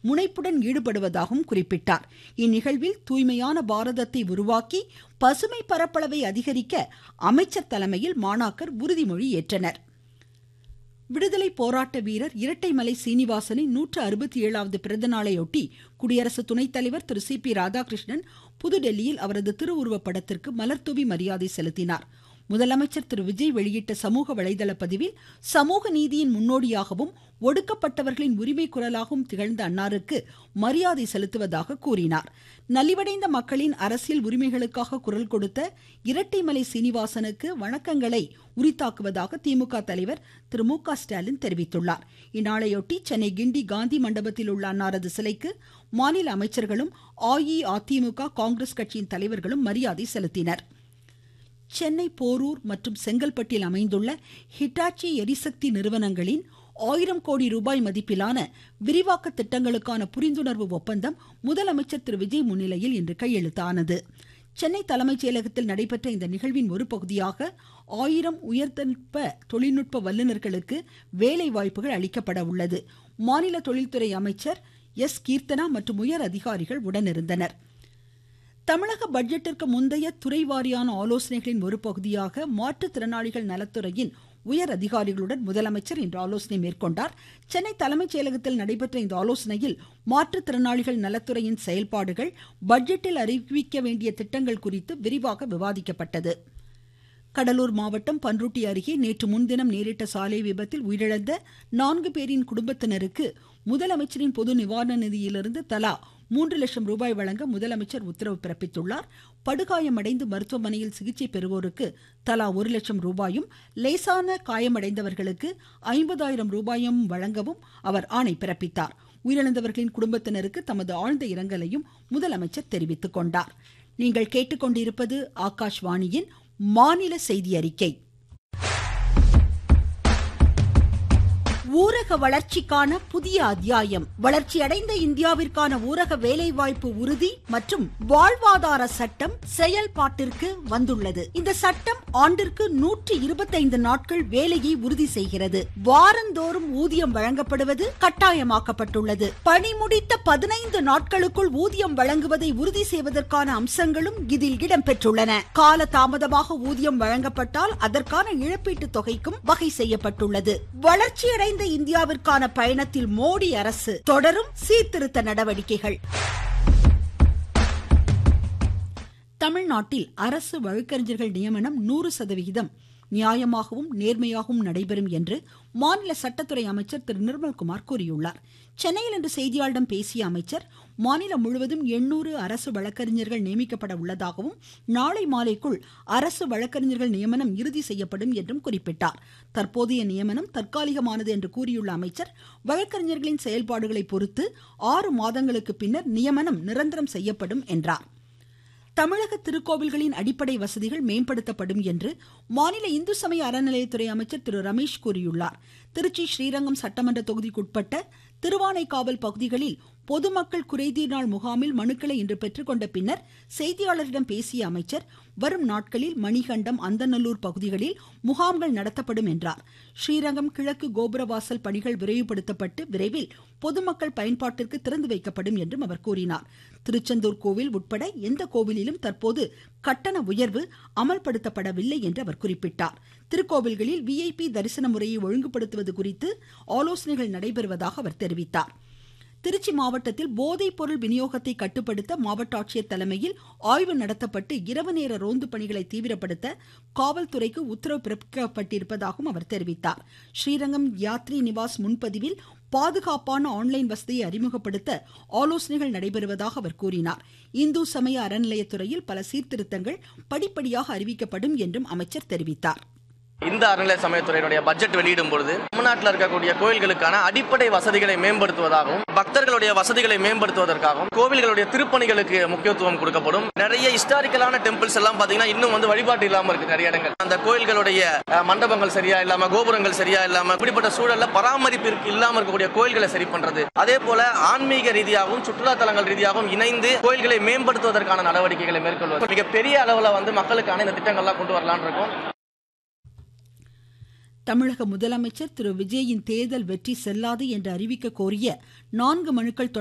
முனைப்புடன் ஈடுபடுவதாகவும் குறிப்பிட்டார் இந்நிகழ்வில் தூய்மையான பாரதத்தை உருவாக்கி பசுமை பரப்பளவை அதிகரிக்க அமைச்சர் தலைமையில் மாணாக்கர் உறுதிமொழி ஏற்றனர் விடுதலை போராட்ட வீரர் இரட்டைமலை சீனிவாசனின் நூற்று அறுபத்தி ஏழாவது பிறந்த நாளையொட்டி குடியரசு துணைத் தலைவர் திரு சி பி ராதாகிருஷ்ணன் புதுடெல்லியில் அவரது திருவுருவப் படத்திற்கு மலர்தூவி மரியாதை செலுத்தினார் முதலமைச்சர் திரு விஜய் வெளியிட்ட சமூக வலைதள பதிவில் சமூக நீதியின் முன்னோடியாகவும் ஒடுக்கப்பட்டவர்களின் உரிமை குரலாகவும் திகழ்ந்த அன்னாருக்கு மரியாதை செலுத்துவதாக கூறினார் நலிவடைந்த மக்களின் அரசியல் உரிமைகளுக்காக குரல் கொடுத்த இரட்டைமலை சீனிவாசனுக்கு வணக்கங்களை உரித்தாக்குவதாக திமுக தலைவர் திரு மு க ஸ்டாலின் தெரிவித்துள்ளார் இந்நாளையொட்டி சென்னை கிண்டி காந்தி மண்டபத்தில் உள்ள அன்னாரது சிலைக்கு மாநில அமைச்சர்களும் அஇஅதிமுக காங்கிரஸ் கட்சியின் தலைவர்களும் மரியாதை செலுத்தினர் சென்னை போரூர் மற்றும் செங்கல்பட்டில் அமைந்துள்ள ஹிட்டாச்சி எரிசக்தி நிறுவனங்களின் ஆயிரம் கோடி ரூபாய் மதிப்பிலான விரிவாக்க திட்டங்களுக்கான புரிந்துணர்வு ஒப்பந்தம் முதலமைச்சர் திரு விஜய் முன்னிலையில் இன்று கையெழுத்தானது சென்னை தலைமைச் செயலகத்தில் நடைபெற்ற இந்த நிகழ்வின் ஒரு பகுதியாக ஆயிரம் உயர்தல்ப தொழில்நுட்ப வல்லுநர்களுக்கு வேலை வாய்ப்புகள் அளிக்கப்பட உள்ளது மாநில தொழில்துறை அமைச்சர் எஸ் கீர்த்தனா மற்றும் உயர் அதிகாரிகள் உடனிருந்தனர் தமிழக பட்ஜெட்டிற்கு முந்தைய துறை வாரியான ஆலோசனைகளின் ஒரு பகுதியாக மாற்றுத்திறனாளிகள் நலத்துறையின் உயர் அதிகாரிகளுடன் முதலமைச்சர் இன்று ஆலோசனை மேற்கொண்டார் சென்னை தலைமைச் செயலகத்தில் நடைபெற்ற இந்த ஆலோசனையில் மாற்றுத்திறனாளிகள் நலத்துறையின் செயல்பாடுகள் பட்ஜெட்டில் அறிவிக்க வேண்டிய திட்டங்கள் குறித்து விரிவாக விவாதிக்கப்பட்டது கடலூர் மாவட்டம் பன்ருட்டி அருகே நேற்று முன்தினம் நேரிட்ட சாலை விபத்தில் உயிரிழந்த நான்கு பேரின் குடும்பத்தினருக்கு முதலமைச்சரின் பொது நிவாரண நிதியிலிருந்து தலா மூன்று லட்சம் ரூபாய் வழங்க முதலமைச்சர் உத்தரவு பிறப்பித்துள்ளார் படுகாயமடைந்து மருத்துவமனையில் சிகிச்சை பெறுவோருக்கு தலா ஒரு லட்சம் ரூபாயும் லேசான காயமடைந்தவர்களுக்கு ஐம்பதாயிரம் ரூபாயும் வழங்கவும் அவர் ஆணை பிறப்பித்தார் உயிரிழந்தவர்களின் குடும்பத்தினருக்கு தமது ஆழ்ந்த இரங்கலையும் முதலமைச்சர் தெரிவித்துக் கொண்டார் நீங்கள் கேட்டுக்கொண்டிருப்பது ஆகாஷ்வாணியின் மாநில செய்தி அறிக்கை ஊரக வளர்ச்சிக்கான புதிய அத்தியாயம் வளர்ச்சியடைந்த இந்தியாவிற்கான ஊரக வேலைவாய்ப்பு உறுதி மற்றும் வாழ்வாதார சட்டம் செயல்பாட்டிற்கு வந்துள்ளது இந்த சட்டம் ஆண்டிற்கு நூற்றி இருபத்தைந்து நாட்கள் வேலையை உறுதி செய்கிறது வாரந்தோறும் ஊதியம் வழங்கப்படுவது கட்டாயமாக்கப்பட்டுள்ளது பணி முடித்த பதினைந்து நாட்களுக்குள் ஊதியம் வழங்குவதை உறுதி செய்வதற்கான அம்சங்களும் இதில் இடம்பெற்றுள்ளன கால தாமதமாக ஊதியம் வழங்கப்பட்டால் அதற்கான இழப்பீட்டு தொகைக்கும் வகை செய்யப்பட்டுள்ளது வளர்ச்சியடைந்த இந்தியாவிற்கான பயணத்தில் மோடி அரசு தொடரும் சீர்திருத்த நடவடிக்கைகள் தமிழ்நாட்டில் அரசு வழக்கறிஞர்கள் நியமனம் நூறு சதவிகிதம் நியாயமாகவும் நேர்மையாகவும் நடைபெறும் என்று மாநில சட்டத்துறை அமைச்சர் திரு நிர்மல்குமார் கூறியுள்ளார் சென்னையில் இன்று செய்தியாளர்களிடம் பேசிய அமைச்சர் மாநிலம் முழுவதும் எண்ணூறு அரசு வழக்கறிஞர்கள் நியமிக்கப்பட உள்ளதாகவும் நாளை மாலைக்குள் அரசு வழக்கறிஞர்கள் நியமனம் இறுதி செய்யப்படும் என்றும் குறிப்பிட்டார் தற்போதைய நியமனம் தற்காலிகமானது என்று கூறியுள்ள அமைச்சர் வழக்கறிஞர்களின் செயல்பாடுகளை பொறுத்து ஆறு மாதங்களுக்கு பின்னர் நியமனம் நிரந்தரம் செய்யப்படும் என்றார் தமிழக திருக்கோவில்களின் அடிப்படை வசதிகள் மேம்படுத்தப்படும் என்று மாநில இந்து சமய அறநிலையத்துறை அமைச்சர் திரு ரமேஷ் கூறியுள்ளார் திருச்சி ஸ்ரீரங்கம் சட்டமன்ற தொகுதிக்குட்பட்ட திருவானைக்காவல் பகுதிகளில் பொதுமக்கள் குறைதீர் நாள் முகாமில் மனுக்களை இன்று பெற்றுக்கொண்ட பின்னர் செய்தியாளர்களிடம் பேசிய அமைச்சர் வரும் நாட்களில் மணிகண்டம் அந்தநல்லூர் பகுதிகளில் முகாம்கள் நடத்தப்படும் என்றார் ஸ்ரீரங்கம் கிழக்கு கோபுரவாசல் பணிகள் விரைவுபடுத்தப்பட்டு விரைவில் பொதுமக்கள் பயன்பாட்டிற்கு திறந்து வைக்கப்படும் என்றும் அவர் கூறினார் திருச்செந்தூர் கோவில் உட்பட எந்த கோவிலிலும் தற்போது கட்டண உயர்வு அமல்படுத்தப்படவில்லை என்று அவர் குறிப்பிட்டார் திருக்கோவில்களில் விஐபி தரிசன முறையை ஒழுங்குபடுத்துவது குறித்து ஆலோசனைகள் நடைபெறுவதாக அவர் தெரிவித்தார் திருச்சி மாவட்டத்தில் போதைப் பொருள் விநியோகத்தை கட்டுப்படுத்த மாவட்ட ஆட்சியர் தலைமையில் ஆய்வு நடத்தப்பட்டு இரவு நேர ரோந்து பணிகளை தீவிரப்படுத்த காவல்துறைக்கு உத்தரவு பிறப்பிக்கப்பட்டிருப்பதாகவும் அவர் தெரிவித்தார் ஸ்ரீரங்கம் யாத்ரி நிவாஸ் முன்பதிவில் பாதுகாப்பான ஆன்லைன் வசதியை அறிமுகப்படுத்த ஆலோசனைகள் நடைபெறுவதாக அவர் கூறினார் இந்து சமய அறநிலையத்துறையில் பல சீர்திருத்தங்கள் படிப்படியாக அறிவிக்கப்படும் என்றும் அமைச்சர் தெரிவித்தார் இந்த அறநிலை சமயத்துறையினுடைய பட்ஜெட் வெளியிடும் பொழுது தமிழ்நாட்டில் இருக்கக்கூடிய கோயில்களுக்கான அடிப்படை வசதிகளை மேம்படுத்துவதாகவும் பக்தர்களுடைய வசதிகளை மேம்படுத்துவதற்காகவும் கோவில்களுடைய திருப்பணிகளுக்கு முக்கியத்துவம் கொடுக்கப்படும் நிறைய ஹிஸ்டாரிக்கலான டெம்பிள்ஸ் எல்லாம் பாத்தீங்கன்னா இன்னும் வந்து வழிபாட்டு இல்லாம இருக்கு நிறைய இடங்கள் அந்த கோயில்களுடைய அஹ், மண்டபங்கள் சரியா இல்லாம கோபுரங்கள் சரியா இல்லாம இப்படிப்பட்ட சூழல்ல பராமரிப்பிற்கு இல்லாம இருக்கக்கூடிய கோயில்களை சரி பண்றது அதே போல ஆன்மீக ரீதியாகவும் சுற்றுலா தலங்கள் ரீதியாகவும் இணைந்து கோயில்களை மேம்படுத்துவதற்கான நடவடிக்கைகளை மேற்கொள்வது மிக பெரிய அளவுல வந்து மக்களுக்கான இந்த திட்டங்கள்லாம் கொண்டு வரலாம்னு இருக்கோம் தமிழக முதலமைச்சர் திரு விஜயின் தேர்தல் வெற்றி செல்லாது என்று அறிவிக்க கோரிய நான்கு மனுக்கள்